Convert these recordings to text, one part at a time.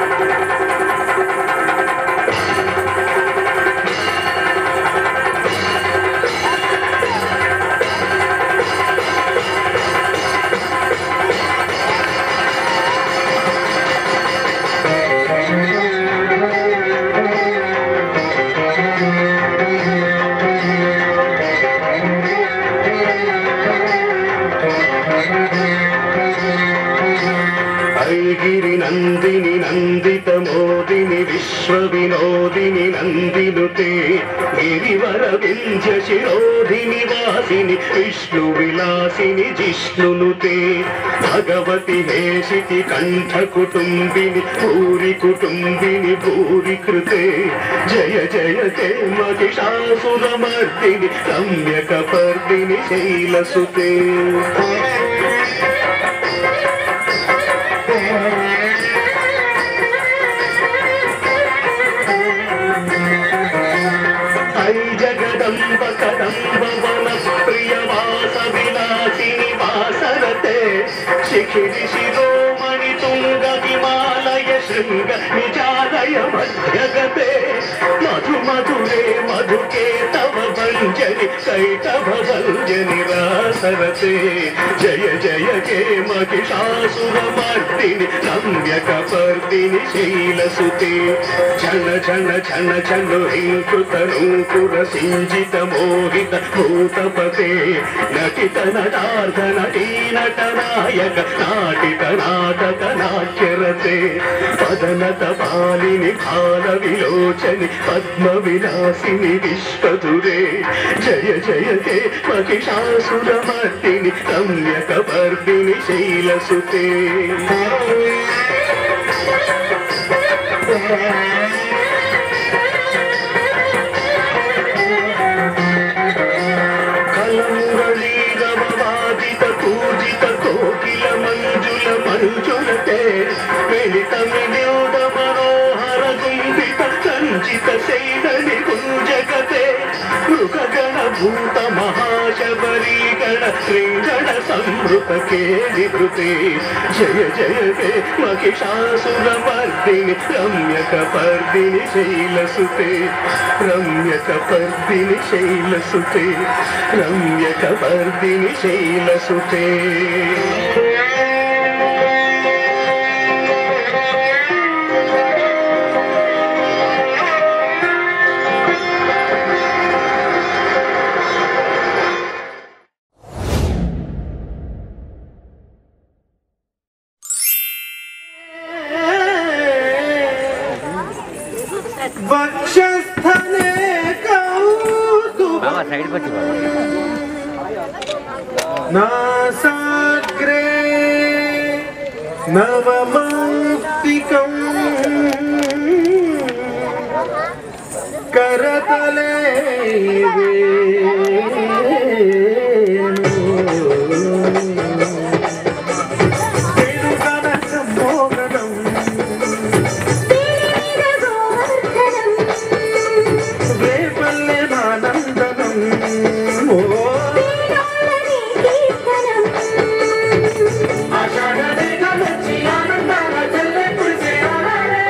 ఐగిరి నందిని నందిత మోదిని విశ్వ వినోదిని నందినుతే గిరివర వింధ్య శిరోధిని వాసిని విష్ణు విలాసిని జిష్ణునుతే భగవతి హేషితి కంఠ కుటుంబిని భూరి కుటుంబిని భూరి కృతే జయ జయ జయ మహిషాసురమర్దిని రమ్యక పర్దిని శైలసుతే ఐ జగదంబ కదంబ వన ప్రియ వాస విలాసిని వాసరతే శిఖిరి శిరోమణి తుంగ హిమాలయ శృంగ నిజాలయ మధ్యగతే మధు మధురే మధుకే తవ భంజని కైటభ భంజని రాసరతే జయ జయ కే మహిషాసుర మర్దిని రమ్యక పర్దిని శైలసుతే ఛన ఛన ఛన ఛను హింకృత నూపుర సింజిత మోహిత భూతపతే నటిత నటార్థ నటీ నట నాయక నాటిత నాటక నాట్యరతే పదనత పాలిని కాల విలోచని పద్మ విలాసిని విశ్వధురే జయ జయ హే మహిషాసుర మర్దిని రమ్యక పర్దిని శైలసుతే కలంగళీరవవాదిత పూజిత కోకిల మంజుల మంజులతే వెళిత మిళోద మనోహర గుంభిత సంచిత శైలని గుంజగతే మృగగణ భూత మహాశబరీగణ శృంగణ సంవృత కేలిభృతే జయ జయ హే మహిషాసుర మర్దిని రమ్యక పర్దిని శైలసుతే రమ్యక పర్దిని శైలసుతే రమ్యక పర్దిని శైలసుతే వక్షస్థనే కౌస్తుభం బాబా సైడ్ వచ్చి బాబా నాసాగ్రే నవమౌక్తికం కరతలే మోగనం రేపల్లె ఆనందనం ఓ ఆషాఢమేఘమొచ్చి ఆనందాల జల్లె కురిసే ఆనాడే.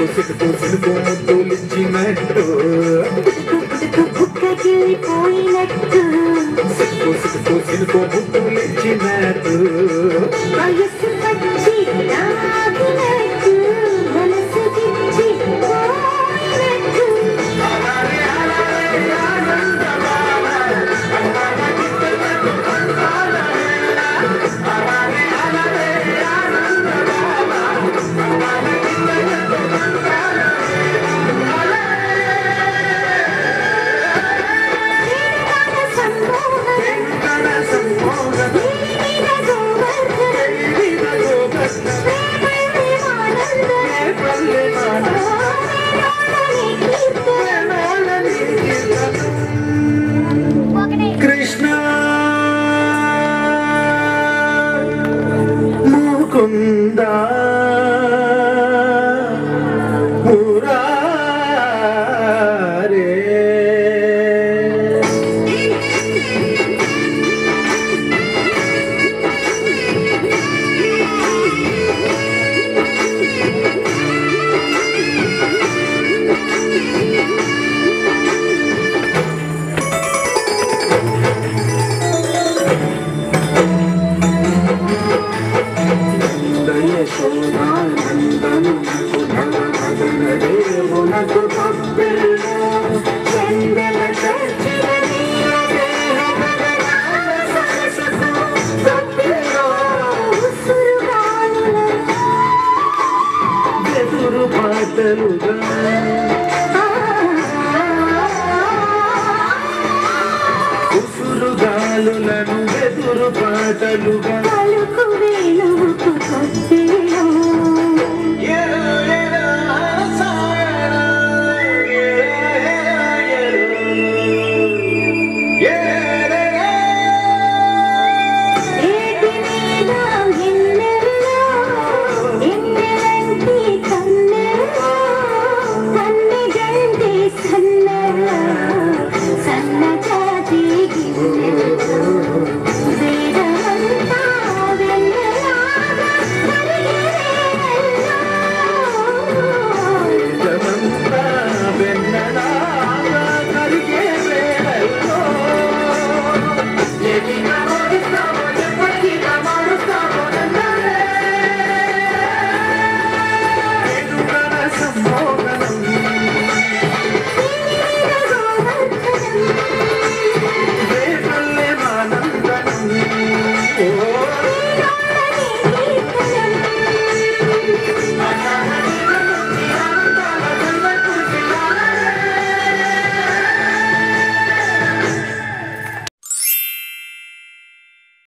సిగ్గు సిగ్గు ముద్దులిచ్చినట్టు పోయినట్టు సిగ్గు సిగ్గు సిగ్గు ముద్దులిచ్చినట్టు వయస్సు వచ్చి నాగినట్టు మనసు గిచ్చి పోయినట్టు వేణుగాన సంమోహన వెంకట సంమోహన వీణ గోవర్ధన వీణ గోవర్ధన ప్రేమానంద ఏ పల్లె మాన వేణోళని కీర్తన కృష్ణ ముకుంద మురారే యశోదానందను దేవునకు పప్పిల్లు చందన చర్చిల నీల దేహ గగనాల సరసకు పప్పిల్లు ఎదురు పాటలుగా ఉసురు గాలులను ఎదురు పాటలుగా